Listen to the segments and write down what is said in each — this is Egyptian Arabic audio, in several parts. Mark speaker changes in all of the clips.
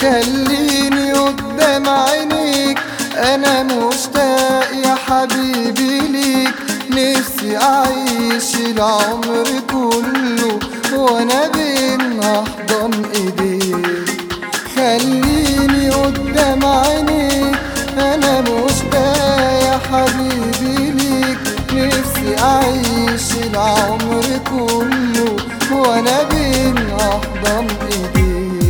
Speaker 1: خليني قدام عينيك انا مشتاق يا حبيبي ليك نفسي اعيش العمر كله وانا بين احضن ايديك خليني قدام عينيك انا مشتاق يا حبيبي ليك نفسي اعيش العمر كله وانا بين احضن ايديك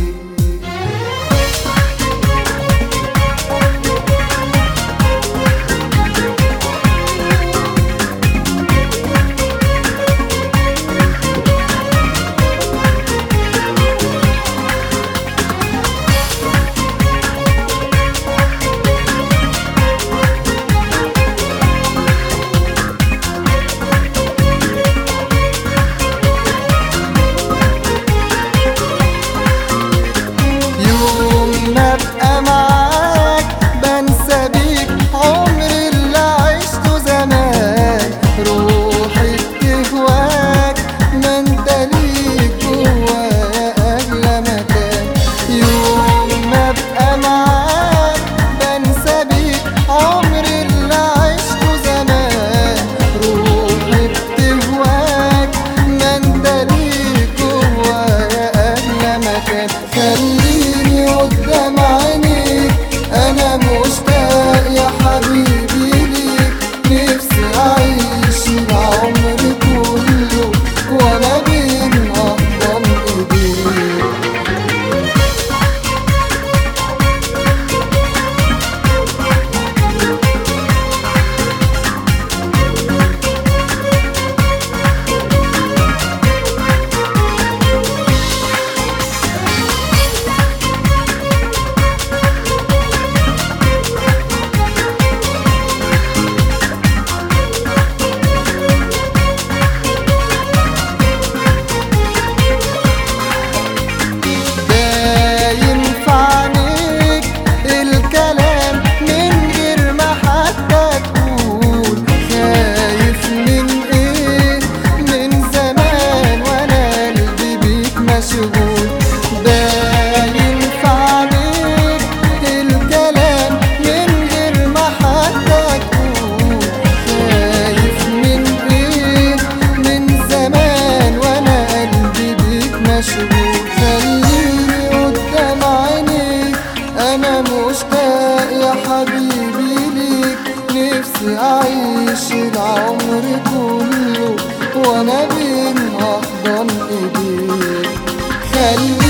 Speaker 1: يوم ما ابقى معاك بنسى بيك عمري اللي عشته زمان روحي بتهواك ما انت ليك جوايا اغلى مكان يوم ما ابقى معاك بنسى بيك عمري اللي عشته زمان روحي بتهواك ما انت ليك جوايا اغلى مكان خليني قدام عينيك انا مشتاق يا حبيبي ليك نفسي اعيش العمر كله وانا بين احضن ايديك باين في عينيك الكلام من غير ما حتى تقول خايف من ايه من زمان وانا قلبي بيك مشغول باين في عينيك الكلام من غير ما حتى تقول خايف من ايه من زمان وانا قلبي بيك مشغول خليني قدام عينيك انا مشتاق يا حبيبي ليك نفسي اعيش العمر كله وانا بين احضن ايديك خليني